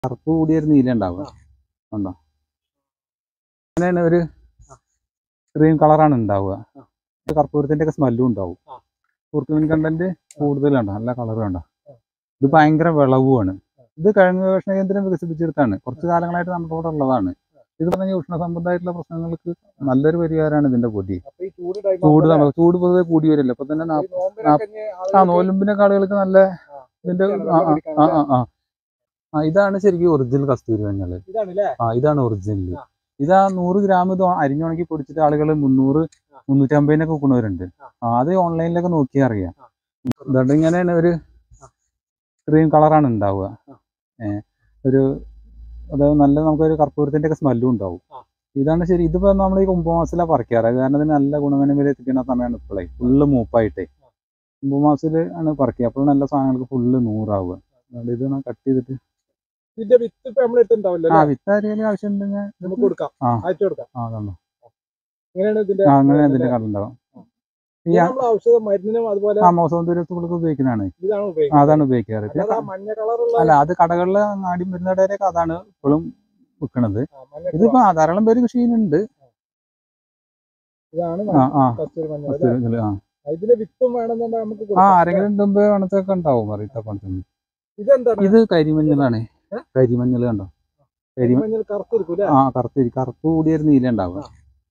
കറുപ്പ് കൂടിയൊരു നീല ഉണ്ടാവുക ഉണ്ടോ അങ്ങനെയാണ് ഒരു ക്രീം കളറാണ് ഉണ്ടാവുക കർപ്പൂരത്തിന്റെ ഒക്കെ സ്മെല്ലും ഉണ്ടാവും ആ. കുർക്കുമിൻ കണ്ടന്റ് കൂടുതലുണ്ടോ നല്ല കളർ കണ്ടോ ഇത് ഭയങ്കര വിളവുമാണ് ഇത് കഴിഞ്ഞ ഗവേഷണ കേന്ദ്രം വികസിപ്പിച്ചെടുത്താണ് കുറച്ച് കാലങ്ങളായിട്ട് നമ്മുടെ കൂടെ ഉള്ളതാണ് ഇത് പറഞ്ഞ ഉഷ്ണ സംബന്ധമായിട്ടുള്ള പ്രശ്നങ്ങൾക്ക് നല്ലൊരു പരിഹാരമാണ് ഇതിന്റെ പൊടി അപ്പൊ ഈ ചൂട് ടൈം ചൂട് നമുക്ക് ചൂട് പൊതുവെ കൂടി വരില്ല ഇപ്പൊ തന്നെ നാ- ആ നോലുമ്പിനൊക്കെ ആളുകൾക്ക് നല്ല ഇതിന്റെ ആ ആ ആ ആ ആ ആ ഇതാണ് ശരിക്കും ഒറിജിനൽ കസ്തൂരി മഞ്ഞൾ ഇതാണല്ലേ ആ ഇതാണ് ഒറിജിനൽ ആ. ഇതാ നൂറ് ഗ്രാം ഇത് അരിഞ്ഞുണക്കി പൊടിച്ചിട്ട് ആളുകൾ മുന്നൂറ് ആ. മുന്നൂറ്റമ്പതിനൊക്കെ വിൽക്കുന്നവരുണ്ട് ആ. ആ അത് ഓൺലൈനിലൊക്കെ നോക്കിയാൽ അറിയാം ആ. ഇതുകൊണ്ട് ഇങ്ങനെയാണ് ഒരു ആ. ക്രീം കളറാണ് ഉണ്ടാവുക ആ. ഏ ഒരു അതായത് നല്ല നമുക്കൊരു കർപ്പൂരത്തിന്റെ ഒക്കെ സ്മെല്ലും ഉണ്ടാവും ആ. ഇതാണ് ശരി ഇതിപ്പോ നമ്മൾ ഈ കുംഭമാസത്തിലാണ് പറിക്കാറ് കാരണം ഇതിന് നല്ല ഗുണമേന്മ എത്തിക്കുന്ന സമയമാണ് ഇപ്പോഴേ ഫുള്ള് മൂപ്പായിട്ടേ കുംഭമാസത്തിൽ ആണ് പറിക്കുക അപ്പോൾ നല്ല സാധനങ്ങൾക്ക് ഫുള്ള് നൂറാവുക അതുകൊണ്ട് ഇത് കട്ട് ചെയ്തിട്ട് ഇതിന്റെ വിത്ത് ഇപ്പൊ നമ്മൾ എടുത്തിട്ടുണ്ടാവില്ല ആ വിത്ത് ആരെങ്കിലും ആവശ്യമുണ്ടെങ്കിൽ നമുക്ക് കൊടുക്കാം ആ. അയച്ചു കൊടുക്കാം ആ കണ്ടോ ഇങ്ങനെയാണ് ഇതിന്റെ ആ അങ്ങനെ ഇതിന്റെ കടലുണ്ടാവും ഈ ആ- നമ്മൾ ഔഷധം മരുന്നിനും അതുപോലെ ആ മൗസൗന്ദര്യത്തുകൾക്ക് ഉപയോഗിക്കുന്നതാണ് ഇതാണ് ആ, ഉപയോഗിക്കുന്നത് അതാണ് ഉപയോഗിക്കാറ് പിന്നെ അല്ലാതെ ആ മഞ്ഞ കളറുള്ള അല്ല അത് കടകളിൽ അങ്ങാടി മരുന്നടയിലൊക്കെ അതാണ് ഇപ്പോഴും വിൽക്കണത് മഞ്ഞ ഇതിപ്പോ ആ ധാരാളം പേര് കൃഷി ചെയ്യുന്നുണ്ട് ഇതാണ് ആ ആ കസ്തൂരി മഞ്ഞൾ വസ്തു ഇതില് ആ. ഇതിന്റെ വിത്തും വേണമെന്നുണ്ടെങ്കിൽ നമുക്ക് ആ കൊടുക്കാം ആരെങ്കിലും ഉണ്ടുമ്പോ പണത്തൊക്കെ ഉണ്ടാവും അറിയിട്ട പണത്തിന് ഇതെന്താണ് ഇത് കരിമഞ്ഞളാണ് കരിമഞ്ഞൾ കണ്ടോ കരി മഞ്ഞൾ കറുത്തിരിക്കും അല്ലേ ആ കറുത്തിരി കറുപ്പ് കൂടിയൊരു നീല ഉണ്ടാവുക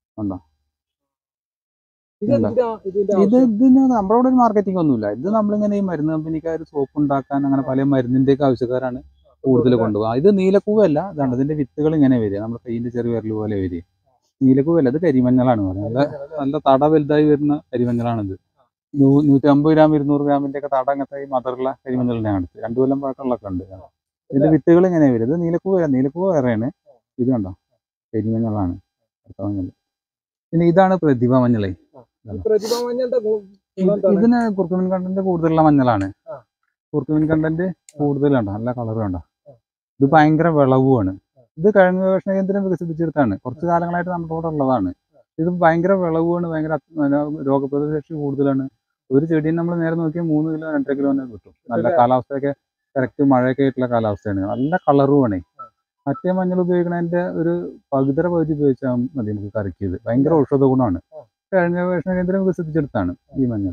ഇത് എന്തിനാ ഇതിന്റെ ഇത് ആവശ്യം? ഇതിന് നമ്മുടെ ഇവിടെ ഒരു മാർക്കറ്റിംഗ് ഒന്നുമില്ല ഇത് നമ്മളിങ്ങനെ ഈ മരുന്ന് കമ്പനിക്കാർ സോപ്പ് ഉണ്ടാക്കാൻ അങ്ങനെ പല മരുന്നിന്റെ ഒക്കെ ആവശ്യക്കാരാണ് കൂടുതൽ കൊണ്ടുപോകുക ഇത് നീലക്കൂവല്ല ഇതാണ് ഇതിന്റെ വിത്തുകൾ ഇങ്ങനെ വരിക നമ്മുടെ കയ്യിന്റെ ചെറിയ വിരൽ പോലെ വരിക നീലക്കൂവല്ല ഇത് കരിമഞ്ഞളാണ് പറയുന്നത് നല്ല നല്ല തട വലുതായി വരുന്ന കരിമഞ്ഞളാണിത് നൂ- നൂറ്റി അമ്പത് ഗ്രാം ഇരുന്നൂറ് ഗ്രാമിന്റെ ഒക്കെ തട അങ്ങനത്തെ ഈ മദറുള്ള കരിമഞ്ഞളിനെ അടുത്ത് രണ്ടു കൊല്ലം പഴക്കമുള്ളൊക്കെ ഉണ്ട് ഇതിന്റെ വിത്തുകൾ ഇങ്ങനെ വരും ഇത് നീലക്കൂവ നീലക്കൂവ വേറെയാണ് ഇത് കണ്ടോ കരിമഞ്ഞളാണ് അടുത്ത മഞ്ഞൾ പിന്നെ ഇതാണ് പ്രതിഭ മഞ്ഞളേ ഈ പ്രതിഭ മഞ്ഞളുടെ ഗു- ഇത് ഗുണം എന്താണ്? ഇതിന് കുർക്കുമിൻ കണ്ടന്റ് കൂടുതലുള്ള മഞ്ഞളാണ് ആ. കുർക്കുമിൻ കണ്ടന്റ് കൂടുതലുണ്ടോ നല്ല കളർ കണ്ടോ ഇത് ഭയങ്കര വിളവുമാണ് ഇത് കഴിഞ്ഞ ഗവേഷണ കേന്ദ്രം വികസിപ്പിച്ചെടുത്താണ് കുറച്ച് കാലങ്ങളായിട്ട് നമ്മുടെ കൂടെ ഉള്ളതാണ് ഇത് ഭയങ്കര വിളവുമാണ് ഭയങ്കര അത് പിന്നെ രോഗപ്രതിരോധ ശേഷി കൂടുതലാണ് ഒരു ചെടിയെ നമ്മൾ നേരെ നോക്കിയാൽ മൂന്ന് കിലോ രണ്ടര കിലോ തന്നെ കിട്ടും നല്ല അല്ലേ? കാലാവസ്ഥയൊക്കെ കറക്റ്റ് മഴയൊക്കെ ആയിട്ടുള്ള കാലാവസ്ഥയാണ് നല്ല കളറുമാണ് മറ്റേ മഞ്ഞൾ ഉപയോഗിക്കുന്നതിന്റെ ഒരു പകുതര പകുതി ഉപയോഗിച്ചാൽ മതി നമുക്ക് കറിക്കിയത് ഭയങ്കര ഔഷധ ഗുണമാണ് ആ. കഴിഞ്ഞ ഗവേഷണ കേന്ദ്രം വികസിപ്പിച്ചെടുത്താണ് ഈ മഞ്ഞൾ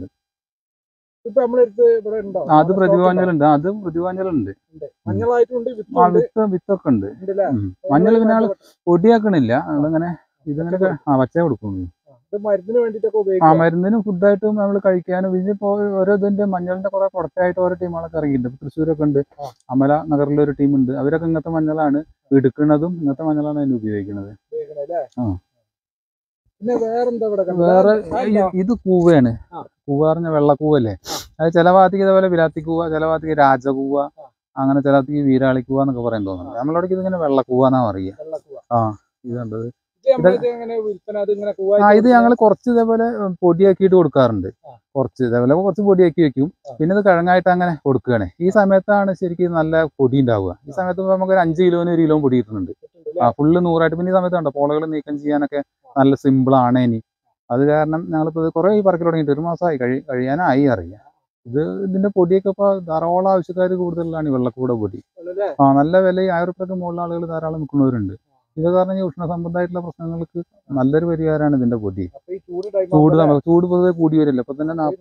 ഇപ്പൊ നമ്മളെടുത്ത് ഇവിടെ ഉണ്ടോ ആ, അത് പ്രതിഭാഞ്ഞലുണ്ട് അത് പ്രതിഭാഞ്ഞലുണ്ട് മഞ്ഞളായിട്ടുണ്ട് ആ വിത്തുണ്ട് വിത്ത് വിത്തൊക്കെ ഉണ്ട് ഉണ്ടല്ലേ ഉം. മഞ്ഞൾ പിന്നെ ആള് പൊടിയാക്കണില്ല അതങ്ങനെ ഇതിങ്ങനെ ആ പച്ച കൊടുക്കുന്നു ഇത് മരുന്നിന് വേണ്ടിട്ടൊക്കെ ആ ഉപയോഗിക്കാം മരുന്നിനും ഫുഡായിട്ടും നമ്മൾ കഴിക്കാനും ഇതിപ്പോ ഓരോ ഇതിന്റെ മഞ്ഞളിന്റെ കുറെ പ്രൊഡക്റ്റായിട്ട് ഓരോ ടീമുകളൊക്കെ ഇറങ്ങിയിട്ടുണ്ട് ഇപ്പൊ തൃശ്ശൂരൊക്കെ ഉണ്ട് ആ. അമല നഗറിലെ ഒരു ടീം ഉണ്ട് അവരൊക്കെ ഇങ്ങനത്തെ മഞ്ഞളാണ് എടുക്കുന്നതും ഇങ്ങനത്തെ മഞ്ഞളാണ് അതിന് ഉപയോഗിക്കുന്നത് ഉപയോഗിക്കണേ അല്ലേ ആ. പിന്നെ വേറെന്താ ഇവിടെ കണ്ടത്? വേറെ ആ, ഈ- ഇത് കൂവയാണ് ആ. കൂവ പറഞ്ഞ വെള്ളക്കൂവല്ലേ അത് ചില ഭാഗത്തേക്ക് ഇതേപോലെ വിരാത്തിക്കൂവ ചില ഭാഗത്തേക്ക് രാജകൂവ അങ്ങനെ ചില ഭാഗത്തേക്ക് വീരാളിക്കൂവ എന്നൊക്കെ പറയാൻ തോന്നുന്നു നമ്മളവിടെ ഇതിങ്ങനെ വെള്ളക്കൂവ എന്നാ പറയുക വെള്ളക്കൂവ. ഇത് കണ്ടത് ഇത് നമ്മളിത് എങ്ങനെ വിൽപ്പന അത് ഇങ്ങനെ ആ കൂവായിട്ട് ഇത് ഞങ്ങൾ കുറച്ച് ഇതേപോലെ ഉം, പൊടിയാക്കിയിട്ട് കൊടുക്കാറുണ്ട് ആ. കുറച്ച് ഇതേപോലെ കുറച്ച് പൊടിയാക്കി വെക്കും ആ. പിന്നെ ഇത് കിഴങ്ങായിട്ട് അങ്ങനെ കൊടുക്കുകയാണ് ഈ സമയത്താണ് ശരിക്കും നല്ല പൊടി ഉണ്ടാവുക ഈ സമയത്ത് ഇപ്പൊ നമുക്ക് ഒരു അഞ്ച് കിലോന് ഒരു കിലോ പൊടി കിട്ടുന്നുണ്ട് കിട്ടുന്നുണ്ട് ആ ഫുള്ള് നൂറായിട്ട് പിന്നെ ഈ സമയത്ത് കണ്ടോ പോളകൾ നീക്കം ചെയ്യാനൊക്കെ നല്ല സിമ്പിൾ ആണ് ഇനി അത് കാരണം ഞങ്ങളിപ്പോൾ ഇത് കുറേ ഈ പറക്കൽ തുടങ്ങിയിട്ട് ഒരു മാസമായി കഴി കഴിയാനായി അറിയാം ഇത് ഇതിന്റെ പൊടിയൊക്കെ ഇപ്പോൾ ധാരാളം ആവശ്യക്കാർ കൂടുതലാണ് ഈ വെള്ളക്കൂട പൊടി അല്ലേ? ആ നല്ല വില ഈ ആയിരം റുപ്യക്ക് മുകളിൽ ആളുകൾ ധാരാളം വിൽക്കുന്നവരുണ്ട് ഇത് കാരണം ഈ ഉഷ്ണ സംബന്ധമായിട്ടുള്ള പ്രശ്നങ്ങൾക്ക് നല്ലൊരു പരിഹാരമാണ് ഇതിന്റെ പൊടി അപ്പൊ ഈ ചൂട് ടൈം ചൂട് നമുക്ക് ചൂട് പൊതുവെ കൂടി വരില്ല ഇപ്പൊ തന്നെ നാ-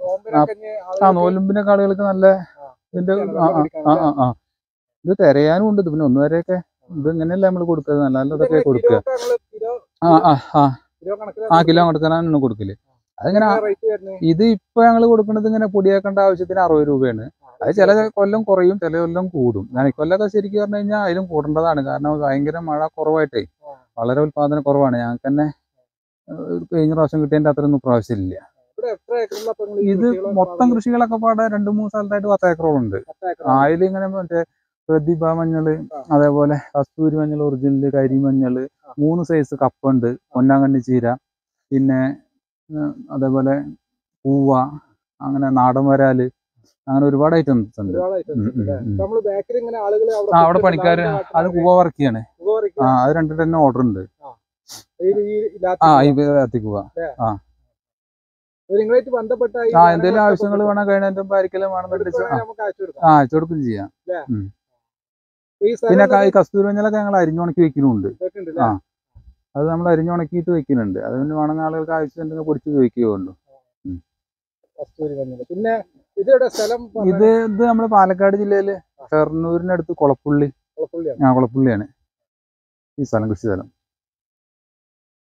ആ നോലുമ്പിനൊക്കെ ആളുകൾക്ക് നല്ല ഇതിന്റെ ആ ആ ആ ആ, ആ ഇത് തിരയാനും ഉണ്ട് ഇത് പിന്നെ ഒന്ന് വരെയൊക്കെ ഇത് ഇങ്ങനെയല്ല നമ്മൾ കൊടുക്കുക നല്ല നല്ലതൊക്കെ കൊടുക്കുക ആ ആ ആ ആ കിലോ കൊടുക്കാനാണ് കൊടുക്കല് അതിങ്ങനെ റേറ്റ് വരുന്നത് ഇത് ഇപ്പൊ ഞങ്ങൾ കൊടുക്കുന്നത് ഇങ്ങനെ പൊടിയാക്കേണ്ട ആവശ്യത്തിന് അറുപത് രൂപയാണ് അത് ചില കൊല്ലം കുറയും ചില കൊല്ലം കൂടും ഞാൻ ഇക്കൊല്ലമൊക്കെ ശരിക്കും പറഞ്ഞു കഴിഞ്ഞാൽ അതിലും കൂടേണ്ടതാണ് കാരണം ഭയങ്കര മഴ കുറവായിട്ടേ ആ. വളരെ ഉൽപാദനം കുറവാണ് ഞങ്ങൾക്ക് തന്നെ ഏഹ്, കഴിഞ്ഞ പ്രാവശ്യം കിട്ടിയതിന്റെ അത്രയൊന്നും പ്രാവശ്യം ഇല്ല ഇവിടെ എത്ര ഏക്കറിലാ ഇപ്പൊ നിങ്ങള് ഈ ഇത് കൃഷികള് മൊത്തം കൃഷികളൊക്കെ പാടെ രണ്ട് മൂന്ന് സ്ഥലത്തായിട്ട് പത്ത് ഏക്കറോളം ഉണ്ട് പത്ത് ഏക്കർ അതിൽ ഇങ്ങനെ മറ്റേ പ്രതിഭ മഞ്ഞള് ആ. അതേപോലെ കസ്തൂരി മഞ്ഞൾ ഒറിജിനൽ കരിമഞ്ഞള് മൂന്ന് സൈസ് കപ്പുണ്ട് പൊന്നാങ്കണ്ണി ചീര പിന്നെ ഉം, അതേപോലെ പൂവ അങ്ങനെ നാടൻ വരാല് അങ്ങനെ ഒരുപാട് ഐറ്റംസ് ഉണ്ട് ഒരുപാട് items ഉം, ഉണ്ട് ഉം, അല്ലേ? ഉം. ഇപ്പൊ നമ്മള് ബേക്കറി ഇങ്ങനെ ആളുകൾ ആ അവിടെ പണിക്കാര് അത് കൂവ വർക്ക് ചെയ്യാണ് ആ അത് രണ്ടു തന്നെ ഓർഡർ ഉണ്ട് ആ ഈ എത്തിക്കുക നിങ്ങളായിട്ട് ബന്ധപ്പെട്ട ഈ ആ എന്തെങ്കിലും ആവശ്യങ്ങൾ വേണം കഴിഞ്ഞ ആയിരിക്കലും വേണമെന്നുണ്ടെങ്കിൽ എടുക്കുകയാണെങ്കിൽ നമുക്ക് അയച്ചു കൊടുക്കാം ആ അയച്ചു കൊടുക്കും ചെയ്യാം ഇല്ലേ? ഉം. ഈ സ്ഥലം പിന്നെ ക- ഈ കസ്തൂരി മഞ്ഞളൊക്കെ ഞങ്ങൾ അരിഞ്ഞുണക്കി വെക്കുന്നുണ്ട് ഇതൊക്കെ ഉണ്ടല്ലേ? ആ. അത് നമ്മൾ അരിഞ്ഞുണക്കിയിട്ട് വെക്കുന്നുണ്ട് അത് പിന്നെ വേണമെങ്കിൽ ആളുകൾക്ക് ആവശ്യമുണ്ടെങ്കിൽ പൊടിച്ച് ഉപയോഗിക്കുകയുള്ളൂ കസ്തൂരി മഞ്ഞൾ പിന്നെ ഇതെവിടെ സ്ഥലം ഇത് ഇത് നമ്മുടെ പാലക്കാട് ജില്ലയില് ഷെർണൂരിനടുത്ത് കൊളപ്പുള്ളി കുളപ്പള്ളിയാണ് ആ കൊളപ്പുള്ളിയാണ് ഈ സ്ഥലം കൃഷി സ്ഥലം